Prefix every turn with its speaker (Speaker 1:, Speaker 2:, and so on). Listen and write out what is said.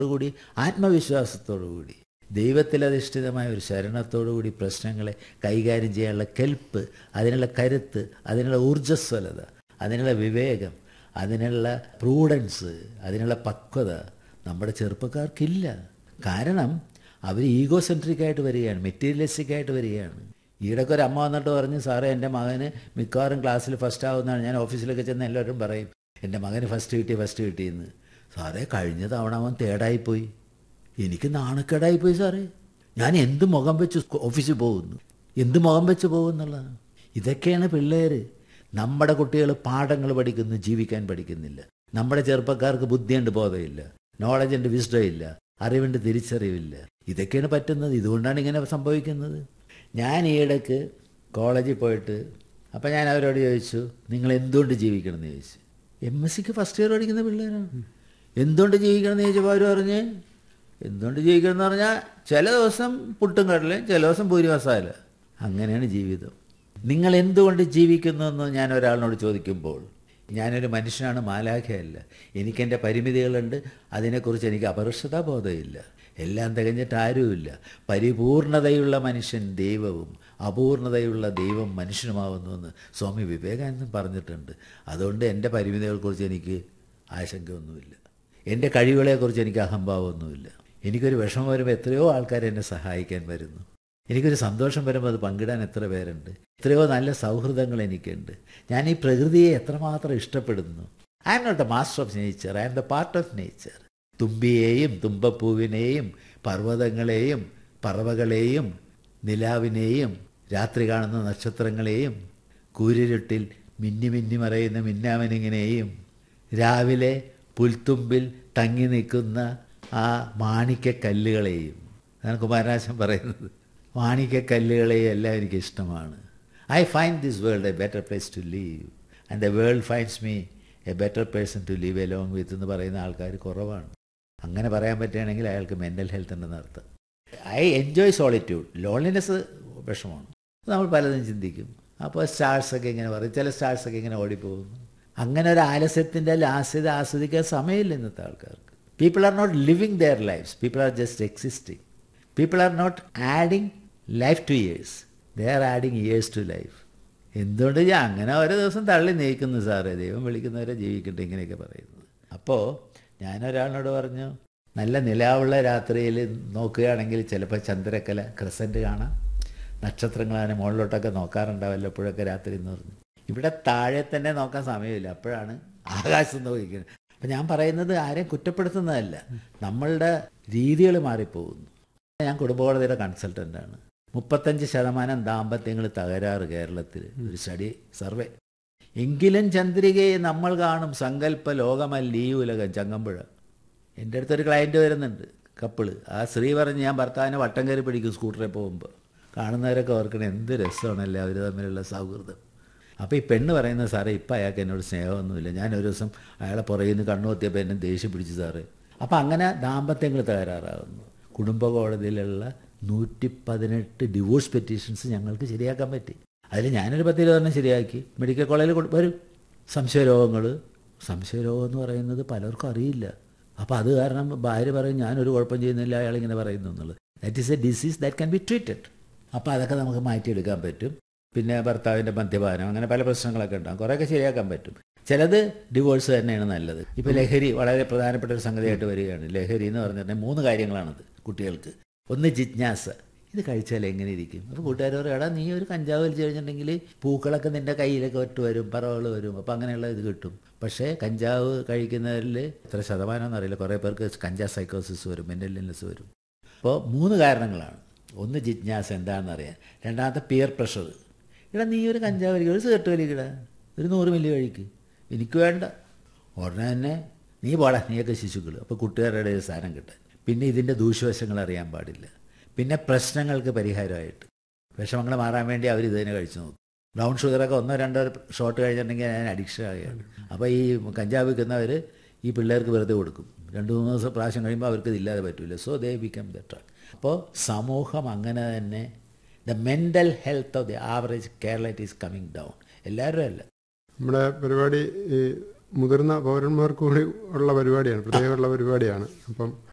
Speaker 1: കൂടി ആത്മവിശ്വാസത്തോടുകൂടി ദൈവത്തിലധിഷ്ഠിതമായ ഒരു ശരണത്തോടുകൂടി പ്രശ്നങ്ങളെ കൈകാര്യം ചെയ്യാനുള്ള കെൽപ്പ് അതിനുള്ള കരുത്ത് അതിനുള്ള ഊർജ്ജസ്വലത അതിനുള്ള വിവേകം അതിനുള്ള പ്രൂഡൻസ് അതിനുള്ള പക്വത നമ്മുടെ ചെറുപ്പക്കാർക്കില്ല കാരണം അവർ ഈഗോ സെൻട്രിക് ആയിട്ട് വരികയാണ് മെറ്റീരിയലിസ്റ്റിക് ആയിട്ട് വരികയാണ് ഈയിടയ്ക്ക് ഒരു അമ്മ വന്നിട്ട് പറഞ്ഞ് സാറേ എൻ്റെ മകന് മിക്കവാറും ക്ലാസ്സിൽ ഫസ്റ്റ് ആവുന്നതാണ് ഞാൻ ഓഫീസിലൊക്കെ ചെന്ന് എല്ലാവരും പറയും എൻ്റെ മകന് ഫസ്റ്റ് കിട്ടി ഫസ്റ്റ് കിട്ടിയെന്ന് സാറേ കഴിഞ്ഞ തവണ അവൻ തേടായിപ്പോയി എനിക്ക് നാണക്കേടായിപ്പോയി സാറേ ഞാൻ എന്ത് മുഖം വെച്ച് ഓഫീസിൽ പോകുന്നു എന്ത് മുഖം വെച്ച് പോകുന്നുള്ളതാണ് ഇതൊക്കെയാണ് പിള്ളേർ നമ്മുടെ കുട്ടികൾ പാഠങ്ങൾ പഠിക്കുന്നു ജീവിക്കാൻ പഠിക്കുന്നില്ല നമ്മുടെ ചെറുപ്പക്കാർക്ക് ബുദ്ധിയുണ്ട് ബോധമില്ല നോളജുണ്ട് വിസ്ഡം ഇല്ല അറിവുണ്ട് തിരിച്ചറിവില്ല ഇതൊക്കെയാണ് പറ്റുന്നത് ഇതുകൊണ്ടാണ് ഇങ്ങനെ സംഭവിക്കുന്നത് ഞാൻ ഈയിടക്ക് കോളേജിൽ പോയിട്ട് അപ്പം ഞാൻ അവരോട് ചോദിച്ചു നിങ്ങൾ എന്തുകൊണ്ട് ജീവിക്കണം എന്ന് ചോദിച്ചു M S C first year പഠിക്കുന്ന പിള്ളേരാണ് എന്തുകൊണ്ട് ജീവിക്കണം എന്ന് ചോദിച്ചപ്പോൾ അവർ പറഞ്ഞ് എന്തുകൊണ്ട് ജീവിക്കണം എന്ന് പറഞ്ഞാൽ ചില ദിവസം പുട്ടും കടലയും ചില ദിവസം പൂരി മസാല അങ്ങനെയാണ് ജീവിതം നിങ്ങൾ എന്തുകൊണ്ട് ജീവിക്കുന്നു എന്ന് ഞാൻ ഒരാളിനോട് ചോദിക്കുമ്പോൾ ഞാനൊരു മനുഷ്യനാണ് മാലാഖയല്ല എനിക്കെൻ്റെ പരിമിതികളുണ്ട് അതിനെക്കുറിച്ച് എനിക്ക് അപകർഷതാബോധമില്ല എല്ലാം തികഞ്ഞിട്ട് ആരുമില്ല പരിപൂർണതയുള്ള മനുഷ്യൻ ദൈവവും അപൂർണതയുള്ള ദൈവം മനുഷ്യനുമാവുന്നുവെന്ന് സ്വാമി വിവേകാനന്ദൻ പറഞ്ഞിട്ടുണ്ട് അതുകൊണ്ട് എൻ്റെ പരിമിതികളെക്കുറിച്ച് എനിക്ക് ആശങ്കയൊന്നുമില്ല എൻ്റെ കഴിവുകളെക്കുറിച്ച് എനിക്ക് അഹംഭാവമൊന്നുമില്ല എനിക്കൊരു വിഷമം വരുമ്പോൾ എത്രയോ ആൾക്കാർ എന്നെ സഹായിക്കാൻ വരുന്നു എനിക്കൊരു സന്തോഷം വരുമ്പോൾ അത് പങ്കിടാൻ എത്ര പേരുണ്ട് എത്രയോ നല്ല സൗഹൃദങ്ങൾ എനിക്കുണ്ട് ഞാൻ ഈ പ്രകൃതിയെ എത്രമാത്രം ഇഷ്ടപ്പെടുന്നു I am not a master of nature I am the part of nature തുമ്പിയെയും തുമ്പപ്പൂവിനെയും പർവ്വതങ്ങളെയും പറവകളെയും നിലാവിനെയും രാത്രി കാണുന്ന നക്ഷത്രങ്ങളെയും കൂരിരുട്ടിൽ മിന്നി മിന്നി മറയുന്ന മിന്നാമനിങ്ങിനെയും രാവിലെ പുൽത്തുമ്പിൽ തങ്ങി നിൽക്കുന്ന ആ മാണിക്യക്കല്ലുകളെയും അതാണ് കുമാരനാശൻ പറയുന്നത് മാണിക്യക്കല്ലുകളെയും എല്ലാം എനിക്ക് ഇഷ്ടമാണ് I find this world a better place to live and the world finds me a better person to live along with എന്ന് പറയുന്ന ആൾക്കാർ കുറവാണ് അങ്ങനെ പറയാൻ പറ്റുകയാണെങ്കിൽ അയാൾക്ക് മെൻ്റൽ ഹെൽത്ത് ഉണ്ടെന്ന് അർത്ഥം ഐ എൻജോയ് സോളിറ്റ്യൂഡ് ലോൺലിനെസ് വിഷമമാണ് നമ്മൾ പലതും ചിന്തിക്കും അപ്പോൾ സ്റ്റാർസൊക്കെ ഇങ്ങനെ പറയും ചില സ്റ്റാർസൊക്കെ ഇങ്ങനെ ഓടിപ്പോകുന്നു അങ്ങനെ ഒരു ആലസ്യത്തിൻ്റെ ലാസ്യത ആസ്വദിക്കാൻ സമയമില്ല ഇന്നത്തെ ആൾക്കാർക്ക് people are not living their lives people are just existing people are not adding life to years they are adding years to life എന്തുകൊണ്ട് ഞാൻ അങ്ങനെ ഓരോ ദിവസം തള്ളി നീക്കുന്നു സാറേ ദൈവം വിളിക്കുന്നവരെ ജീവിക്കട്ടെ ഇങ്ങനെയൊക്കെ പറയുന്നത് അപ്പോൾ ഞാനൊരാളിനോട് പറഞ്ഞു നല്ല നിലാവുള്ള രാത്രിയിൽ നോക്കുകയാണെങ്കിൽ ചിലപ്പോൾ ചന്ദ്രക്കല ക്രസൻറ്റ് കാണാം നക്ഷത്രങ്ങളാണ് മുകളിലോട്ടൊക്കെ നോക്കാറുണ്ട് വല്ലപ്പോഴൊക്കെ രാത്രി എന്ന് പറഞ്ഞു ഇവിടെ താഴെ തന്നെ നോക്കാൻ സമയമില്ല അപ്പോഴാണ് ആകാശം നോക്കിക്കുന്നത് അപ്പം ഞാൻ പറയുന്നത് ആരെയും കുറ്റപ്പെടുത്തുന്നതല്ല നമ്മളുടെ രീതികൾ മാറിപ്പോകുന്നു ഞാൻ കുടുംബകോടതിയുടെ കൺസൾട്ടൻ്റാണ് മുപ്പത്തഞ്ച് ശതമാനം ദാമ്പത്യങ്ങൾ തകരാറ് കേരളത്തിൽ ഒരു സ്റ്റഡി സർവേ എങ്കിലും ചന്ദ്രികയെ നമ്മൾ കാണും സങ്കല്പ ലോകമല്ല ഈ ഉലകം ചങ്ങമ്പുഴ എൻ്റെ അടുത്തൊരു ക്ലയൻറ്റ് വരുന്നുണ്ട് കപ്പിള് ആ സ്ത്രീ പറഞ്ഞ് ഞാൻ ഭർത്താവിനെ വട്ടം കയറി പിടിക്കും സ്കൂട്ടറിൽ പോകുമ്പോൾ കാണുന്നവരൊക്കെ ഓർക്കണം എന്ത് രസമാണല്ലേ അവർ തമ്മിലുള്ള സൗഹൃദം അപ്പോൾ ഈ പെണ്ണ് പറയുന്നത് സാറേ ഇപ്പം അയാൾക്ക് എന്നോട് സ്നേഹമൊന്നുമില്ല ഞാൻ ഒരു ദിവസം അയാളെ പുറകിൽ നിന്ന് കണ്ണുകൊത്തിയപ്പോൾ എന്നെ ദേഷ്യം പിടിച്ചു സാറേ അപ്പോൾ അങ്ങനെ ദാമ്പത്യങ്ങൾ തകരാറാകുന്നു കുടുംബ കോടതിയിലുള്ള നൂറ്റി പതിനെട്ട് ഡിവോഴ്സ് പെറ്റീഷൻസ് ഞങ്ങൾക്ക് ശരിയാക്കാൻ പറ്റി അതിൽ ഞാനൊരു പത്ത് ഇരുപതെണ്ണം ശരിയാക്കി മെഡിക്കൽ കോളേജിൽ വരും സംശയരോഗങ്ങൾ സംശയരോഗം എന്ന് പറയുന്നത് പലർക്കും അറിയില്ല അപ്പോൾ അത് കാരണം ഭാര്യ പറയും ഞാനൊരു കുഴപ്പം ചെയ്യുന്നില്ല അയാൾ ഇങ്ങനെ പറയുന്നു എന്നുള്ളത് that is a disease that can be treated അപ്പോൾ അതൊക്കെ നമുക്ക് മാറ്റിയെടുക്കാൻ പറ്റും പിന്നെ ഭർത്താവിൻ്റെ മദ്യപാനം അങ്ങനെ പല പ്രശ്നങ്ങളൊക്കെ ഉണ്ടാകും കുറേയൊക്കെ ശരിയാക്കാൻ പറ്റും ചിലത് ഡിവോഴ്സ് തന്നെയാണ് നല്ലത് ഇപ്പോൾ ലഹരി വളരെ പ്രധാനപ്പെട്ട ഒരു സംഗതിയായിട്ട് വരികയാണ് ലഹരി എന്ന് പറഞ്ഞിട്ടുണ്ടെങ്കിൽ മൂന്ന് കാര്യങ്ങളാണത് കുട്ടികൾക്ക് ഒന്ന് ജിജ്ഞാസ ഇത് കഴിച്ചാൽ എങ്ങനെ ഇരിക്കും അപ്പോൾ കൂട്ടുകാർ പറയും എടാ നീ ഒരു കഞ്ചാവ് വലിച്ചു കഴിഞ്ഞിട്ടുണ്ടെങ്കിൽ പൂക്കളൊക്കെ നിൻ്റെ കയ്യിലൊക്കെ ഒട്ട് വരും പറവകൾ വരും അപ്പോൾ അങ്ങനെയുള്ള ഇത് കിട്ടും പക്ഷേ കഞ്ചാവ് കഴിക്കുന്നവരിൽ എത്ര ശതമാനം എന്നറിയില്ല കുറേ പേർക്ക് കഞ്ചാവ് സൈക്കോസിസ് വരും മെൻ്റൽ ഇൽനെസ് വരും അപ്പോൾ മൂന്ന് കാരണങ്ങളാണ് ഒന്ന് ജിജ്ഞാസ എന്താണെന്ന് അറിയാൻ രണ്ടാമത്തെ പിയർ പ്രഷർ ഇവിടെ നീ ഒരു കഞ്ചാവ് വലിക്കുക ഒരു സിഗരറ്റ് വലിക്കട ഒരു നൂറ് മില്ലി കഴിക്ക് എനിക്ക് വേണ്ട ഉടനെ തന്നെ നീ പോടാ നീയൊക്കെ ശിശുക്കൾ അപ്പോൾ കുട്ടുകാരുടെ ഒരു സ്ഥാനം കിട്ടാൻ പിന്നെ ഇതിൻ്റെ ദൂഷ്യവശങ്ങൾ അറിയാൻ പാടില്ല പിന്നെ പ്രശ്നങ്ങൾക്ക് പരിഹാരമായിട്ട് വിഷമങ്ങൾ മാറാൻ വേണ്ടി അവർ ഇതിനെ കഴിച്ചു നോക്കും ബ്രൗൺ ഷുഗറൊക്കെ ഒന്നോ രണ്ടോ ഷോട്ട് കഴിഞ്ഞിട്ടുണ്ടെങ്കിൽ ഞാൻ അഡിക്ഷൻ ആകുകയാണ് അപ്പോൾ ഈ കഞ്ചാവ് വിൽക്കുന്നവർ ഈ പിള്ളേർക്ക് വെറുതെ കൊടുക്കും രണ്ട് മൂന്ന് ദിവസം പ്രാവശ്യം കഴിയുമ്പോൾ അവർക്ക് ഇതില്ലാതെ പറ്റില്ല സോ ദേ ബിക്കം ബെറ്റർ അപ്പോൾ സമൂഹം അങ്ങനെ തന്നെ the mental health of the average Keralite is coming down എല്ലാവരും അല്ല
Speaker 2: നമ്മുടെ പരിപാടി ഈ മുതിർന്ന പൗരന്മാർക്ക് കൂടി ഉള്ള പരിപാടിയാണ് പ്രത്യേകമുള്ള പരിപാടിയാണ് അപ്പം